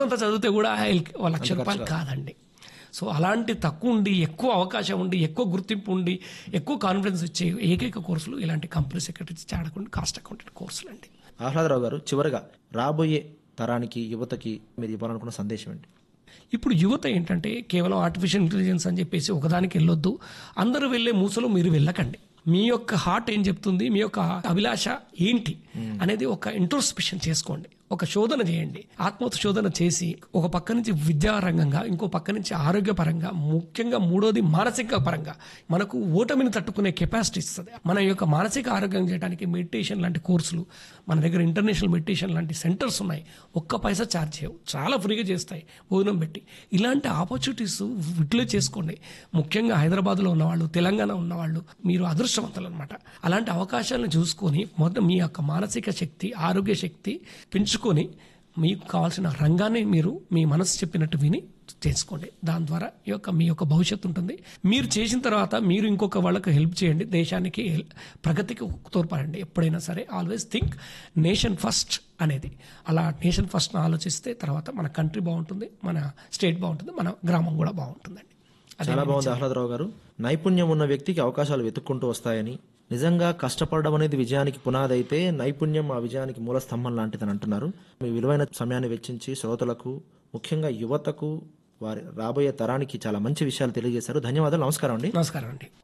అంత చదివితే కూడా ఐ- ఓ లక్ష రూపాయలు కాదండి సో అలాంటి తక్కువ ఉండి ఎక్కువ అవకాశం ఉండి ఎక్కువ గుర్తింపు ఉండి ఎక్కువ కాన్ఫిడెన్స్ ఇచ్చే ఏకైక కోర్సులు ఇలాంటి కంపెనీ సెక్రటరీ చాడకుండా కాస్ట్ అకౌంటెంట్ కోర్సులు అండి ఆహ్లాదరావు గారు చివరగా రాబోయే తరానికి యువతకి మీరు ఇవ్వాలనుకున్న సందేశం ఏంటి ఇప్పుడు యువత ఏంటంటే కేవలం ఆర్టిఫిషియల్ ఇంటెలిజెన్స్ అని చెప్పేసి ఒకదానికి వెళ్ళొద్దు అందరూ వెళ్ళే మూసలో మీరు వెళ్ళకండి మీ యొక్క హార్ట్ ఏం చెప్తుంది మీ యొక్క అభిలాష ఏంటి అనేది ఒక ఇంట్రోస్పెక్షన్ చేసుకోండి ఒక శోధన చేయండి ఆత్మ శోధన చేసి ఒక పక్క నుంచి విద్యారంగంగా ఇంకో పక్క నుంచి ఆరోగ్యపరంగా ముఖ్యంగా మూడోది మానసిక పరంగా మనకు ఓటమిని తట్టుకునే కెపాసిటీ ఇస్తుంది మన యొక్క మానసిక ఆరోగ్యం చేయడానికి మెడిటేషన్ లాంటి కోర్సులు మన దగ్గర ఇంటర్నేషనల్ మెడిటేషన్ లాంటి సెంటర్స్ ఉన్నాయి ఒక్క పైసా ఛార్జ్ చేయవు చాలా ఫ్రీగా చేస్తాయి భోజనం పెట్టి ఇలాంటి ఆపర్చునిటీస్ యూటిలైజ్ చేసుకోండి ముఖ్యంగా హైదరాబాద్లో ఉన్నవాళ్ళు తెలంగాణ ఉన్నవాళ్ళు మీరు అదృష్టవంతులు అనమాట అలాంటి అవకాశాలను చూసుకొని మొదట మీ యొక్క మానసిక శక్తి ఆరోగ్య శక్తి పెంచుకొని మీకు కావాల్సిన రంగాన్ని మీరు మీ మనసు చెప్పినట్టు విని చేసుకోండి దాని ద్వారా ఈ యొక్క మీ యొక్క భవిష్యత్తు ఉంటుంది మీరు చేసిన తర్వాత మీరు ఇంకొక వాళ్ళకి హెల్ప్ చేయండి దేశానికి హెల్- ప్రగతికి తోడ్పడండి ఎప్పుడైనా సరే ఆల్వేస్ థింక్ నేషన్ ఫస్ట్ అనేది అలా నేషన్ ఫస్ట్ ఆలోచిస్తే తర్వాత మన కంట్రీ బాగుంటుంది మన స్టేట్ బాగుంటుంది మన గ్రామం కూడా బాగుంటుందండి అదే చాలా బాగుంది ఆహ్లాదరావు గారు నైపుణ్యం ఉన్న వ్యక్తికి అవకాశాలు వెతుక్కుంటూ వస్తాయని నిజంగా కష్టపడడం అనేది విజయానికి పునాది అయితే నైపుణ్యం ఆ విజయానికి మూల స్తంభం లాంటిదని అంటున్నారు మీ విలువైన సమయాన్ని వెచ్చించి శ్రోతలకు ముఖ్యంగా యువతకు వారి రాబోయే తరానికి చాలా మంచి విషయాలు తెలియజేశారు ధన్యవాదాలు నమస్కారం అండి నమస్కారం అండి